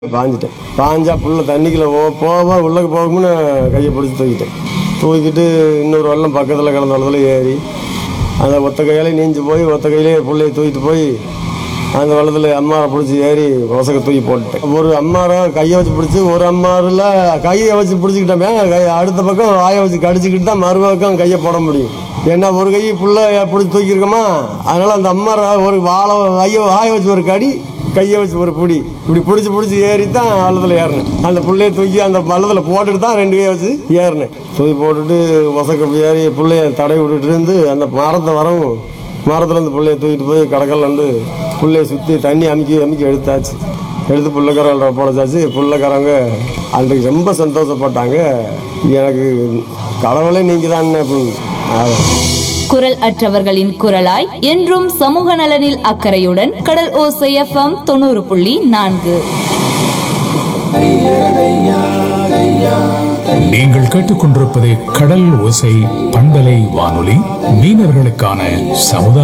பாஞ்சிட்டேன் பாஞ்சா புள்ள தண்ணிக்குள்ள போ போவா உள்ளக்கு போகும்னு கையை பிடிச்சி தூக்கிட்டேன் தூக்கிட்டு இன்னொரு வெள்ளம் பக்கத்தில் கிடந்த வெள்ளத்தில் ஏறி அந்த ஒத்த கையாலே நீஞ்சி போய் ஒத்த கையிலே பிள்ளைய தூக்கிட்டு போய் அந்த வெள்ளத்தில் அம்மாரை பிடிச்சி ஏறி ஒசக்க தூக்கி போட்டுட்டேன் ஒரு அம்மாரை கையை வச்சு பிடிச்சி ஒரு அம்மாரில் கையை வச்சு பிடிச்சிக்கிட்டோமே கை அடுத்த பக்கம் வாயை வச்சு கடிச்சிக்கிட்டு தான் மறுபக்கம் கையை போட முடியும் ஏன்னா ஒரு கை புள்ள பிடிச்சி தூக்கியிருக்கோமா அதனால அந்த அம்மாரை ஒரு வாழை கையை வாயை வச்சு ஒரு கடி கையை வச்சு ஒரு பிடி இப்படி பிடிச்சி பிடிச்சி ஏறி தான் வள்ளத்தில் ஏறினேன் அந்த புள்ளைய தூக்கி அந்த வள்ளத்தில் போட்டுட்டு தான் ரெண்டு கையை வச்சு ஏறினேன் தூக்கி போட்டுட்டு வசக்க ஏறி புள்ளைய தடை விட்டுட்டு இருந்து அந்த மரத்தை வரவும் மரத்துல இருந்து புள்ளைய தூக்கிட்டு போய் கடற்கல்ல வந்து புள்ளைய சுற்றி தண்ணி அமுக்கி அமுக்கி எடுத்தாச்சு எடுத்து புள்ளக்காரங்கள போடச்சாச்சு புள்ளக்காரங்க அன்றைக்கு ரொம்ப சந்தோஷப்பட்டாங்க எனக்கு கடவுளே நீங்கள் தான் குரல் அற்றவர்களின் குரலாய் என்றும் சமூக நலனில் அக்கறையுடன் கடல் ஓசை எஃப்எம் தொண்ணூறு புள்ளி நான்கு நீங்கள் கேட்டுக்கொண்டிருப்பது கடல் ஓசை பண்பலை வானொலி மீனவர்களுக்கான சமுதாய